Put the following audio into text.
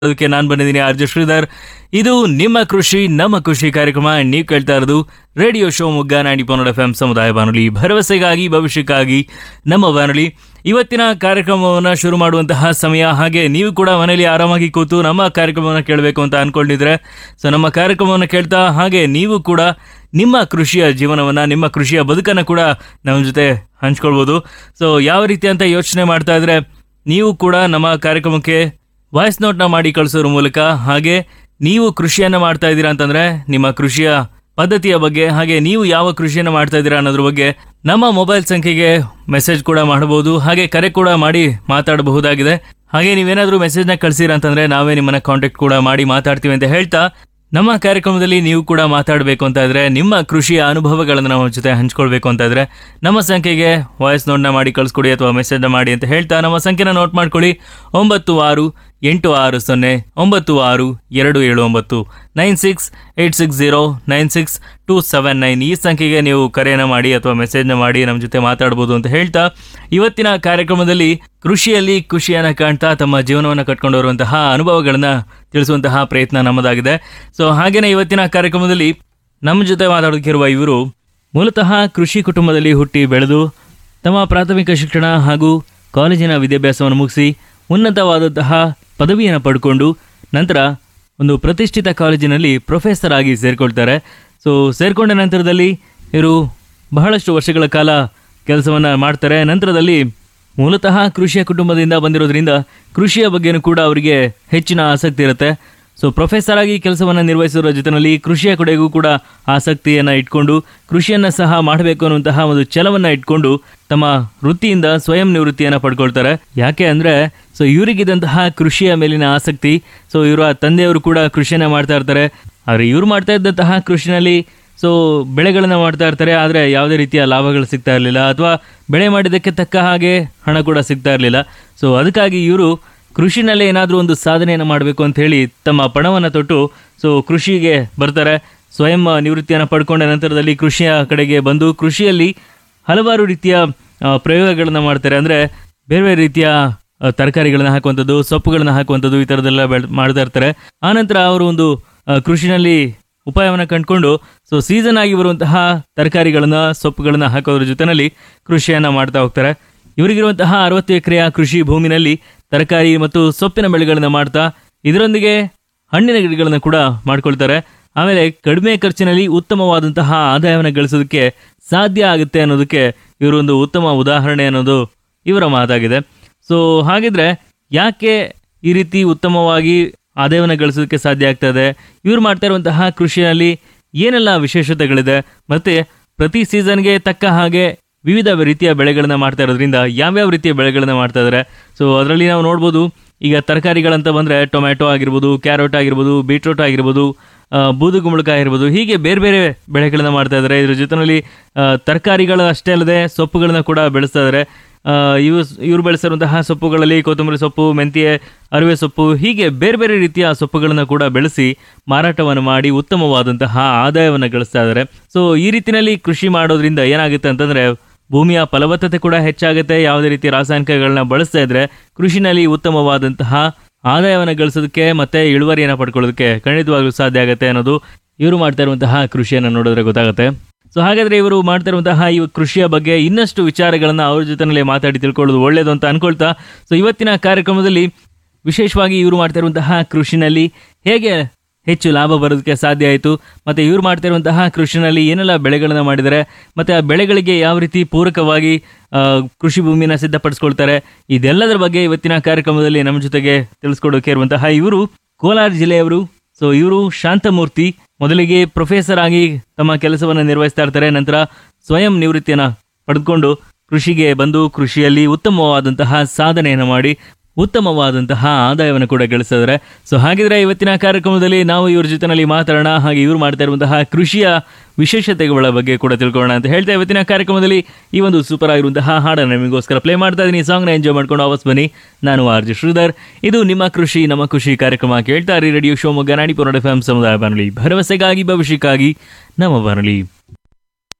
ಅದಕ್ಕೆ ನಾನು ಬಂದಿದ್ದೀನಿ ಆರ್ಜೆ ಶ್ರೀಧರ್ ಇದು ನಿಮ್ಮ ಕೃಷಿ ನಮ್ಮ ಕೃಷಿ ಕಾರ್ಯಕ್ರಮ ನೀವು ಕೇಳ್ತಾ ಇರೋದು ರೇಡಿಯೋ ಶೋ ಮುಗ್ಗ ನಾಡಿ ಪನ್ನಡ ಎಫ್ ಎಂ ಸಮುದಾಯ ಬಾನುಲಿ ಭರವಸೆಗಾಗಿ ಭವಿಷ್ಯಕ್ಕಾಗಿ ನಮ್ಮ ಬಾನುಲಿ ಇವತ್ತಿನ ಕಾರ್ಯಕ್ರಮವನ್ನು ಶುರು ಮಾಡುವಂತಹ ಸಮಯ ಹಾಗೆ ನೀವು ಕೂಡ ಮನೆಯಲ್ಲಿ ಆರಾಮಾಗಿ ಕೂತು ನಮ್ಮ ಕಾರ್ಯಕ್ರಮವನ್ನು ಕೇಳಬೇಕು ಅಂತ ಅನ್ಕೊಂಡಿದ್ರೆ ಸೊ ನಮ್ಮ ಕಾರ್ಯಕ್ರಮವನ್ನು ಕೇಳ್ತಾ ಹಾಗೆ ನೀವು ಕೂಡ ನಿಮ್ಮ ಕೃಷಿಯ ಜೀವನವನ್ನು ನಿಮ್ಮ ಕೃಷಿಯ ಬದುಕನ್ನು ಕೂಡ ನಮ್ಮ ಜೊತೆ ಹಂಚ್ಕೊಳ್ಬೋದು ಸೊ ಯಾವ ರೀತಿ ಅಂತ ಯೋಚನೆ ಮಾಡ್ತಾ ಇದ್ರೆ ನೀವು ಕೂಡ ನಮ್ಮ ಕಾರ್ಯಕ್ರಮಕ್ಕೆ ವಾಯ್ಸ್ ನೋಟ್ನ ಮಾಡಿ ಕಳಿಸೋದ್ರ ಮೂಲಕ ಹಾಗೆ ನೀವು ಕೃಷಿಯನ್ನ ಮಾಡ್ತಾ ಇದ್ದೀರಾ ಅಂತಂದ್ರೆ ನಿಮ್ಮ ಕೃಷಿಯ ಪದ್ಧತಿಯ ಬಗ್ಗೆ ಹಾಗೆ ನೀವು ಯಾವ ಕೃಷಿಯನ್ನ ಮಾಡ್ತಾ ಇದ್ದೀರಾ ಅನ್ನೋದ್ರ ಬಗ್ಗೆ ನಮ್ಮ ಮೊಬೈಲ್ ಸಂಖ್ಯೆಗೆ ಮೆಸೇಜ್ ಕೂಡ ಮಾಡಬಹುದು ಹಾಗೆ ಕರೆ ಕೂಡ ಮಾಡಿ ಮಾತಾಡಬಹುದಾಗಿದೆ ಹಾಗೆ ನೀವೇನಾದ್ರೂ ಮೆಸೇಜ್ನ ಕಳಿಸಿರ ಅಂತಂದ್ರೆ ನಾವೇ ನಿಮ್ಮನ್ನ ಕಾಂಟ್ಯಾಕ್ಟ್ ಕೂಡ ಮಾಡಿ ಮಾತಾಡ್ತೀವಿ ಅಂತ ಹೇಳ್ತಾ ನಮ್ಮ ಕಾರ್ಯಕ್ರಮದಲ್ಲಿ ನೀವು ಕೂಡ ಮಾತಾಡಬೇಕು ಅಂತ ಇದ್ರೆ ನಿಮ್ಮ ಕೃಷಿಯ ಅನುಭವಗಳನ್ನು ನಮ್ಮ ಜೊತೆ ಹಂಚ್ಕೊಳ್ಬೇಕು ಅಂತ ಇದ್ರೆ ನಮ್ಮ ಸಂಖ್ಯೆಗೆ ವಾಯ್ಸ್ ನೋಟ್ನ ಮಾಡಿ ಕಳಿಸ್ಕೊಡಿ ಅಥವಾ ಮೆಸೇಜ್ನ ಮಾಡಿ ಅಂತ ಹೇಳ್ತಾ ನಮ್ಮ ಸಂಖ್ಯೆನ ನೋಟ್ ಮಾಡ್ಕೊಳ್ಳಿ ಒಂಬತ್ತು ಆರು ಎಂಟು ಆರು ಸೊನ್ನೆ ಒಂಬತ್ತು ಆರು ಎರಡು ಏಳು ಒಂಬತ್ತು nine six eight six zero nine six two seven nine ಈ ಸಂಖ್ಯೆಗೆ ನೀವು ಕರೆಯನ್ನು ಮಾಡಿ ಅಥವಾ ಮೆಸೇಜ್ನ ಮಾಡಿ ನಮ್ಮ ಜೊತೆ ಮಾತಾಡ್ಬೋದು ಅಂತ ಹೇಳ್ತಾ ಇವತ್ತಿನ ಕಾರ್ಯಕ್ರಮದಲ್ಲಿ ಕೃಷಿಯಲ್ಲಿ ಖುಷಿಯನ್ನು ಕಾಣ್ತಾ ತಮ್ಮ ಜೀವನವನ್ನು ಕಟ್ಕೊಂಡು ಬರುವಂತಹ ಅನುಭವಗಳನ್ನ ತಿಳಿಸುವಂತಹ ಪ್ರಯತ್ನ ನಮ್ಮದಾಗಿದೆ ಸೊ ಹಾಗೇನೆ ಇವತ್ತಿನ ಕಾರ್ಯಕ್ರಮದಲ್ಲಿ ನಮ್ಮ ಜೊತೆ ಮಾತಾಡೋದಕ್ಕಿರುವ ಇವರು ಮೂಲತಃ ಕೃಷಿ ಕುಟುಂಬದಲ್ಲಿ ಹುಟ್ಟಿ ಬೆಳೆದು ತಮ್ಮ ಪ್ರಾಥಮಿಕ ಶಿಕ್ಷಣ ಹಾಗೂ ಕಾಲೇಜಿನ ವಿದ್ಯಾಭ್ಯಾಸವನ್ನು ಮುಗಿಸಿ ಉನ್ನತವಾದಂತಹ ಪದವಿಯನ್ನು ಪಡ್ಕೊಂಡು ನಂತರ ಒಂದು ಪ್ರತಿಷ್ಠಿತ ಕಾಲೇಜಿನಲ್ಲಿ ಪ್ರೊಫೆಸರ್ ಆಗಿ ಸೇರಿಕೊಳ್ತಾರೆ ಸೊ ಸೇರಿಕೊಂಡ ನಂತರದಲ್ಲಿ ಇವರು ಬಹಳಷ್ಟು ವರ್ಷಗಳ ಕಾಲ ಕೆಲಸವನ್ನು ಮಾಡ್ತಾರೆ ನಂತರದಲ್ಲಿ ಮೂಲತಃ ಕೃಷಿಯ ಕುಟುಂಬದಿಂದ ಬಂದಿರೋದ್ರಿಂದ ಕೃಷಿಯ ಬಗ್ಗೆನೂ ಕೂಡ ಅವರಿಗೆ ಹೆಚ್ಚಿನ ಆಸಕ್ತಿ ಇರುತ್ತೆ ಸೊ ಪ್ರೊಫೆಸರ್ ಆಗಿ ಕೆಲಸವನ್ನು ನಿರ್ವಹಿಸಿರೋ ಜೊತೆಯಲ್ಲಿ ಕೃಷಿಯ ಕಡೆಗೂ ಕೂಡ ಆಸಕ್ತಿಯನ್ನು ಇಟ್ಕೊಂಡು ಕೃಷಿಯನ್ನು ಸಹ ಮಾಡಬೇಕು ಅನ್ನುವಂತಹ ಒಂದು ಛಲವನ್ನು ಇಟ್ಕೊಂಡು ತಮ್ಮ ವೃತ್ತಿಯಿಂದ ಸ್ವಯಂ ನಿವೃತ್ತಿಯನ್ನು ಪಡ್ಕೊಳ್ತಾರೆ ಯಾಕೆ ಅಂದರೆ ಸೊ ಇವರಿಗಿದ್ದಂತಹ ಕೃಷಿಯ ಮೇಲಿನ ಆಸಕ್ತಿ ಸೊ ಇವರ ತಂದೆಯವರು ಕೂಡ ಕೃಷಿಯನ್ನು ಮಾಡ್ತಾ ಇರ್ತಾರೆ ಆದರೆ ಇವ್ರು ಮಾಡ್ತಾ ಇದ್ದಂತಹ ಕೃಷಿನಲ್ಲಿ ಸೊ ಬೆಳೆಗಳನ್ನು ಮಾಡ್ತಾ ಇರ್ತಾರೆ ಆದರೆ ಯಾವುದೇ ರೀತಿಯ ಲಾಭಗಳು ಸಿಗ್ತಾ ಇರಲಿಲ್ಲ ಅಥವಾ ಬೆಳೆ ಮಾಡಿದ್ದಕ್ಕೆ ತಕ್ಕ ಹಾಗೆ ಹಣ ಕೂಡ ಸಿಗ್ತಾ ಇರಲಿಲ್ಲ ಸೊ ಅದಕ್ಕಾಗಿ ಇವರು ಕೃಷಿನಲ್ಲೇ ಏನಾದರೂ ಒಂದು ಸಾಧನೆಯನ್ನು ಮಾಡಬೇಕು ಅಂತ ಹೇಳಿ ತಮ್ಮ ಪಣವನ್ನು ತೊಟ್ಟು ಸೊ ಕೃಷಿಗೆ ಬರ್ತಾರೆ ಸ್ವಯಂ ನಿವೃತ್ತಿಯನ್ನು ಪಡ್ಕೊಂಡ ನಂತರದಲ್ಲಿ ಕೃಷಿಯ ಕಡೆಗೆ ಬಂದು ಕೃಷಿಯಲ್ಲಿ ಹಲವಾರು ರೀತಿಯ ಆ, ಪ್ರಯೋಗಗಳನ್ನು ಮಾಡ್ತಾರೆ ಅಂದರೆ ಬೇರೆ ಬೇರೆ ರೀತಿಯ ಆ, ತರಕಾರಿಗಳನ್ನ ಹಾಕುವಂಥದ್ದು ಸೊಪ್ಪುಗಳನ್ನ ಹಾಕುವಂಥದ್ದು ಈ ಥರದ್ದೆಲ್ಲ ಬೆಳ್ ಮಾಡ್ತಾ ಇರ್ತಾರೆ ಆನಂತರ ಅವರು ಒಂದು ಆ, ಕೃಷಿನಲ್ಲಿ ಉಪಾಯವನ್ನು ಕಂಡುಕೊಂಡು ಸೊ ಸೀಸನ್ ಆಗಿ ಬರುವಂತಹ ತರಕಾರಿಗಳನ್ನ ಸೊಪ್ಪುಗಳನ್ನ ಹಾಕೋದ್ರ ಜೊತೆನಲ್ಲಿ ಕೃಷಿಯನ್ನ ಮಾಡ್ತಾ ಹೋಗ್ತಾರೆ ಇವರಿಗಿರುವಂತಹ ಅರವತ್ತು ಎಕರೆಯ ಕೃಷಿ ಭೂಮಿನಲ್ಲಿ ತರಕಾರಿ ಮತ್ತು ಸೊಪ್ಪಿನ ಬೆಳೆಗಳನ್ನ ಮಾಡ್ತಾ ಇದರೊಂದಿಗೆ ಹಣ್ಣಿನ ಗಿಡಗಳನ್ನು ಕೂಡ ಮಾಡ್ಕೊಳ್ತಾರೆ ಆಮೇಲೆ ಕಡಿಮೆ ಖರ್ಚಿನಲ್ಲಿ ಉತ್ತಮವಾದಂತಹ ಆದಾಯವನ್ನು ಗಳಿಸೋದಕ್ಕೆ ಸಾಧ್ಯ ಆಗುತ್ತೆ ಅನ್ನೋದಕ್ಕೆ ಇವರೊಂದು ಉತ್ತಮ ಉದಾಹರಣೆ ಅನ್ನೋದು ಇವರ ಮಾತಾಗಿದೆ ಸೊ ಹಾಗಿದ್ರೆ ಯಾಕೆ ಈ ರೀತಿ ಉತ್ತಮವಾಗಿ ಆದಾಯವನ್ನು ಗಳಿಸೋದಕ್ಕೆ ಸಾಧ್ಯ ಆಗ್ತದೆ ಇವ್ರು ಮಾಡ್ತಾ ಇರುವಂತಹ ಕೃಷಿಯಲ್ಲಿ ಏನೆಲ್ಲ ವಿಶೇಷತೆಗಳಿದೆ ಮತ್ತೆ ಪ್ರತಿ ಸೀಸನ್ಗೆ ತಕ್ಕ ಹಾಗೆ ವಿವಿಧ ರೀತಿಯ ಬೆಳೆಗಳನ್ನ ಮಾಡ್ತಾ ಇರೋದ್ರಿಂದ ಯಾವ್ಯಾವ ರೀತಿಯ ಬೆಳೆಗಳನ್ನ ಮಾಡ್ತಾ ಇದ್ದಾರೆ ಸೊ ಅದರಲ್ಲಿ ನಾವು ನೋಡ್ಬೋದು ಈಗ ತರಕಾರಿಗಳಂತ ಬಂದರೆ ಟೊಮ್ಯಾಟೊ ಆಗಿರ್ಬೋದು ಕ್ಯಾರೆಟ್ ಆಗಿರ್ಬೋದು ಬೀಟ್ರೂಟ್ ಆಗಿರ್ಬೋದು ಆ, ಬೂದುಗುಂಬಳಕಾಯಿ ಆಗಿರ್ಬೋದು ಹೀಗೆ ಬೇರೆ ಬೇರೆ ಬೆಳೆಗಳನ್ನ ಮಾಡ್ತಾ ಇದ್ದಾರೆ ಇದ್ರ ಜೊತೆಯಲ್ಲಿ ತರಕಾರಿಗಳು ಅಷ್ಟೇ ಅಲ್ಲದೆ ಸೊಪ್ಪುಗಳನ್ನ ಕೂಡ ಬೆಳೆಸ್ತಾ ಇದ್ದಾರೆ ಆ, ಇವು ಇವರು ಬೆಳೆಸಿರುವಂತಹ ಸೊಪ್ಪುಗಳಲ್ಲಿ ಕೊತ್ತಂಬರಿ ಸೊಪ್ಪು ಮೆಂತ್ಯ ಅರಿವೆ ಸೊಪ್ಪು ಹೀಗೆ ಬೇರೆ ಬೇರೆ ರೀತಿಯ ಸೊಪ್ಪುಗಳನ್ನು ಕೂಡ ಬೆಳೆಸಿ ಮಾರಾಟವನ್ನು ಮಾಡಿ ಉತ್ತಮವಾದಂತಹ ಆದಾಯವನ್ನು ಗಳಿಸ್ತಾ ಇದ್ದಾರೆ ಸೊ ಈ ರೀತಿಯಲ್ಲಿ ಕೃಷಿ ಮಾಡೋದ್ರಿಂದ ಏನಾಗುತ್ತೆ ಅಂತಂದ್ರೆ ಭೂಮಿಯ ಫಲವತ್ತತೆ ಕೂಡ ಹೆಚ್ಚಾಗುತ್ತೆ ಯಾವುದೇ ರೀತಿ ರಾಸಾಯನಿಕಗಳನ್ನ ಬಳಸ್ತಾ ಇದ್ರೆ ಕೃಷಿನಲ್ಲಿ ಉತ್ತಮವಾದಂತಹ ಆದಾಯವನ್ನು ಗಳಿಸೋದಕ್ಕೆ ಮತ್ತೆ ಇಳುವರಿಯನ್ನು ಪಡ್ಕೊಳ್ಳೋದಕ್ಕೆ ಖಂಡಿತವಾಗ್ಲೂ ಸಾಧ್ಯ ಆಗುತ್ತೆ ಅನ್ನೋದು ಇವರು ಮಾಡ್ತಾ ಇರುವಂತಹ ಕೃಷಿಯನ್ನು ನೋಡಿದ್ರೆ ಗೊತ್ತಾಗುತ್ತೆ ಸೊ ಹಾಗಾದ್ರೆ ಇವರು ಮಾಡ್ತಾ ಇರುವಂತಹ ಈ ಕೃಷಿಯ ಬಗ್ಗೆ ಇನ್ನಷ್ಟು ವಿಚಾರಗಳನ್ನ ಅವ್ರ ಜೊತೆನಲ್ಲೇ ಮಾತಾಡಿ ತಿಳ್ಕೊಳ್ಳೋದು ಒಳ್ಳೇದು ಅಂತ ಅನ್ಕೊಳ್ತಾ ಸೊ ಇವತ್ತಿನ ಕಾರ್ಯಕ್ರಮದಲ್ಲಿ ವಿಶೇಷವಾಗಿ ಇವರು ಮಾಡ್ತಾ ಇರುವಂತಹ ಕೃಷಿನಲ್ಲಿ ಹೇಗೆ ಹೆಚ್ಚು ಲಾಭ ಬರೋದಕ್ಕೆ ಸಾಧ್ಯ ಆಯಿತು ಮತ್ತೆ ಇವ್ರು ಮಾಡ್ತಾ ಇರುವಂತಹ ಕೃಷಿನಲ್ಲಿ ಏನೆಲ್ಲ ಬೆಳೆಗಳನ್ನ ಮಾಡಿದ್ದಾರೆ ಮತ್ತೆ ಆ ಬೆಳೆಗಳಿಗೆ ಯಾವ ರೀತಿ ಪೂರಕವಾಗಿ ಆ, ಕೃಷಿ ಭೂಮಿನ ಸಿದ್ಧಪಡಿಸ್ಕೊಳ್ತಾರೆ ಇದೆಲ್ಲದರ ಬಗ್ಗೆ ಇವತ್ತಿನ ಕಾರ್ಯಕ್ರಮದಲ್ಲಿ ನಮ್ಮ ಜೊತೆಗೆ ತಿಳಿಸ್ಕೊಡೋಕೆ ಇರುವಂತಹ ಇವರು ಕೋಲಾರ ಜಿಲ್ಲೆಯವರು ಸೊ ಇವರು ಶಾಂತಮೂರ್ತಿ ಮೊದಲಿಗೆ ಪ್ರೊಫೆಸರ್ ಆಗಿ ತಮ್ಮ ಕೆಲಸವನ್ನು ನಿರ್ವಹಿಸ್ತಾ ಇರ್ತಾರೆ ನಂತರ ಸ್ವಯಂ ನಿವೃತ್ತಿಯನ್ನ ಪಡೆದುಕೊಂಡು ಕೃಷಿಗೆ ಬಂದು ಕೃಷಿಯಲ್ಲಿ ಉತ್ತಮವಾದಂತಹ ಸಾಧನೆಯನ್ನು ಮಾಡಿ ಉತ್ತಮವಾದಂತಹ ಆದಾಯವನ್ನು ಕೂಡ ಗಳಿಸಿದ್ದಾರೆ ಸೊ ಹಾಗಿದ್ರೆ ಇವತ್ತಿನ ಕಾರ್ಯಕ್ರಮದಲ್ಲಿ ನಾವು ಇವ್ರ ಜೊತೆನಲ್ಲಿ ಮಾತಾಡೋಣ ಹಾಗೆ ಇವ್ರು ಮಾಡ್ತಾ ಇರುವಂತಹ ಕೃಷಿಯ ವಿಶೇಷತೆಗಳ ಬಗ್ಗೆ ಕೂಡ ತಿಳ್ಕೊಳ್ಳೋಣ ಅಂತ ಹೇಳ್ತಾ ಇವತ್ತಿನ ಕಾರ್ಯಕ್ರಮದಲ್ಲಿ ಈ ಒಂದು ಸೂಪರ್ ಆಗಿರುವಂತಹ ಹಾಡನ್ನು ನಿಮಗೋಸ್ಕರ ಪ್ಲೇ ಮಾಡ್ತಾ ಇದ್ದೀನಿ ಸಾಂಗ್ನ ಎಂಜಾಯ್ ಮಾಡ್ಕೊಂಡು ವಾಪಸ್ ಬನ್ನಿ ನಾನು ಆರ್ ಜಿ ಶ್ರೀಧರ್ ಇದು ನಿಮ್ಮ ಕೃಷಿ ನಮ್ಮ ಖುಷಿ ಕಾರ್ಯಕ್ರಮ ಕೇಳ್ತಾ ಇರಿ ರೇಡಿಯೋ ಶಿವಮೊಗ್ಗ ನಾಡಿ ಪುರ ಎಫ್ ಎಂ ಸಮುದಾಯ ಬಾನುಲಿ ಭರವಸೆಗಾಗಿ ಭವಿಷ್ಯಕ್ಕಾಗಿ ನಮ್ಮ ಬಾನುಲಿ